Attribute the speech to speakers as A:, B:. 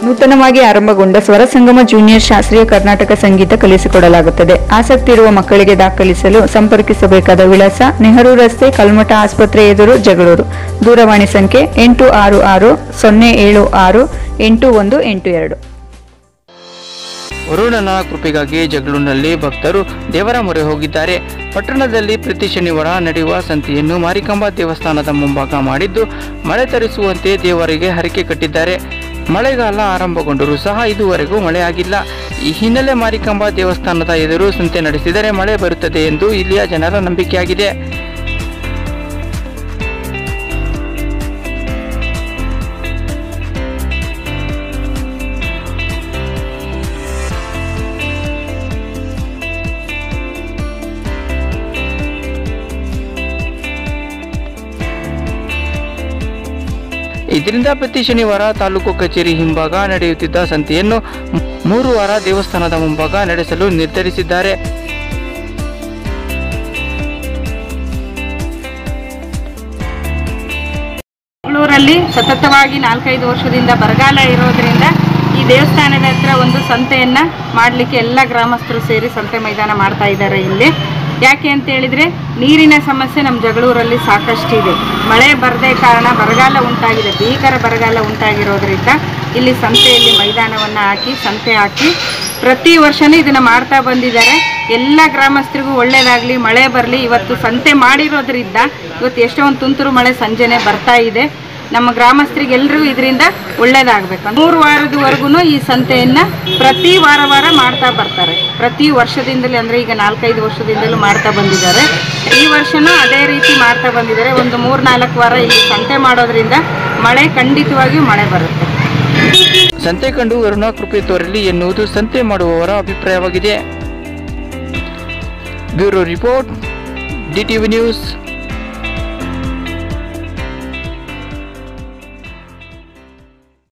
A: ನೂತನವಾಗಿ ಆರಂಭಗೊಂಡ ಸ್ವರ ಸಂಗಮ ಜೂನಿಯರ್ ಶಾಸ್ತ್ರೀಯ ಕರ್ನಾಟಕ ಸಂಗೀತ ಕಲಿಸಿಕೊಡಲಾಗುತ್ತದೆ ಆಸಕ್ತಿ ಇರುವ ಮಕ್ಕಳಿಗೆ ದಾಖಲಿಸಲು ಸಂಪರ್ಕಿಸಬೇಕಾದ ವಿಳಾಸ ನೆಹರು ರಸ್ತೆ ಕಲ್ಮಠ ಆಸ್ಪತ್ರೆ ಎದುರು ಜಗಳೂರು ದೂರವಾಣಿ ಸಂಖ್ಯೆ ಎಂಟು ಆರು ಆರು ಸೊನ್ನೆ ಏಳು ಆರು ಎಂಟು ಒಂದು ಎಂಟು ಎರಡು
B: ವರುಣನ ಕೃಪೆಗಾಗಿ ಜಗಳೂರಿನಲ್ಲಿ ಭಕ್ತರು ದೇವರ ಮೊರೆ ಹೋಗಿದ್ದಾರೆ ಪಟ್ಟಣದಲ್ಲಿ ಪ್ರತಿ ಶನಿವಾರ ನಡೆಯುವ ಸಂತೆಯನ್ನು ಮಾರಿಕಾಂಬ ದೇವಸ್ಥಾನದ ಮುಂಭಾಗ ಮಾಡಿದ್ದು ಮಳೆ ತರಿಸುವಂತೆ ದೇವರಿಗೆ ಹರಕೆ ಕಟ್ಟಿದ್ದಾರೆ ಮಳೆಗಾಲ ಆರಂಭಗೊಂಡರೂ ಸಹ ಇದುವರೆಗೂ ಮಳೆ ಆಗಿಲ್ಲ ಈ ಹಿನ್ನೆಲೆ ಮಾರಿಕಾಂಬ ದೇವಸ್ಥಾನದ ಎದುರು ಸಂತೆ ನಡೆಸಿದರೆ ಮಳೆ ಬರುತ್ತದೆ ಎಂದು ಇಲ್ಲಿಯ ಜನರ ನಂಬಿಕೆಯಾಗಿದೆ ಇದರಿಂದ ಪ್ರತಿ ಶನಿವಾರ ತಾಲೂಕು ಕಚೇರಿ ಹಿಂಭಾಗ ನಡೆಯುತ್ತಿದ್ದ ಸಂತೆಯನ್ನು ಮೂರು ವಾರ ದೇವಸ್ಥಾನದ ಮುಂಭಾಗ ನಡೆಸಲು ನಿರ್ಧರಿಸಿದ್ದಾರೆ
C: ಮಂಗಳೂರಲ್ಲಿ ಸತತವಾಗಿ ನಾಲ್ಕೈದು ವರ್ಷದಿಂದ ಬರಗಾಲ ಇರೋದ್ರಿಂದ ಈ ದೇವಸ್ಥಾನದ ಹತ್ರ ಒಂದು ಸಂತೆಯನ್ನ ಮಾಡಲಿಕ್ಕೆ ಎಲ್ಲ ಗ್ರಾಮಸ್ಥರು ಸೇರಿ ಸಂತೆ ಮೈದಾನ ಮಾಡ್ತಾ ಇದ್ದಾರೆ ಇಲ್ಲಿ ಯಾಕೆ ಅಂತ ಹೇಳಿದ್ರೆ ನೀರಿನ ಸಮಸ್ಯೆ ನಮ್ಮ ಜಗಳೂರಲ್ಲಿ ಸಾಕಷ್ಟಿದೆ ಮಳೆ ಬರದೇ ಕಾರಣ ಬರಗಾಲ ಉಂಟಾಗಿದೆ ಭೀಕರ ಬರಗಾಲ ಉಂಟಾಗಿರೋದ್ರಿಂದ ಇಲ್ಲಿ ಸಂತೆಯಲ್ಲಿ ಮೈದಾನವನ್ನು ಹಾಕಿ ಸಂತೆ ಹಾಕಿ ಪ್ರತಿ ವರ್ಷನೂ ಇದನ್ನು ಮಾಡ್ತಾ ಬಂದಿದ್ದಾರೆ ಎಲ್ಲ ಗ್ರಾಮಸ್ಥರಿಗೂ ಒಳ್ಳೇದಾಗಲಿ ಮಳೆ ಬರಲಿ ಇವತ್ತು ಸಂತೆ ಮಾಡಿರೋದ್ರಿಂದ ಇವತ್ತು ಎಷ್ಟೋ ಒಂದು ತುಂತುರು ಮಳೆ ಸಂಜೆನೆ ಬರ್ತಾ ಇದೆ ನಮ್ಮ ಗ್ರಾಮಸ್ಥರಿಗೆ ಎಲ್ರಿಗೂ ಇದರಿಂದ ಒಳ್ಳೇದಾಗಬೇಕು ಮೂರು ವಾರದವರೆಗೂ ಈ ಸಂತೆಯನ್ನು ಪ್ರತಿ ವಾರ ವಾರ ಮಾಡ್ತಾ ಬರ್ತಾರೆ ಪ್ರತಿ ವರ್ಷದಿಂದಲೇ ಅಂದರೆ ಈಗ ನಾಲ್ಕೈದು ವರ್ಷದಿಂದಲೂ ಮಾಡ್ತಾ ಬಂದಿದ್ದಾರೆ ಈ ವರ್ಷನೂ ಅದೇ ರೀತಿ ಮಾಡ್ತಾ ಬಂದಿದ್ದಾರೆ ಒಂದು ಮೂರು ನಾಲ್ಕು ವಾರ ಇಲ್ಲಿ ಸಂತೆ ಮಾಡೋದ್ರಿಂದ ಮಳೆ ಖಂಡಿತವಾಗಿಯೂ ಮಳೆ ಬರುತ್ತೆ
B: ಸಂತೆ ಕಂಡು ವರುಣ ಕೃಪೆ ತೋರಲಿ ಎನ್ನುವುದು ಸಂತೆ ಮಾಡುವವರ ಅಭಿಪ್ರಾಯವಾಗಿದೆ ಬ್ಯೂರೋ ರಿಪೋರ್ಟ್ ಡಿಟಿವಿ ನ್ಯೂಸ್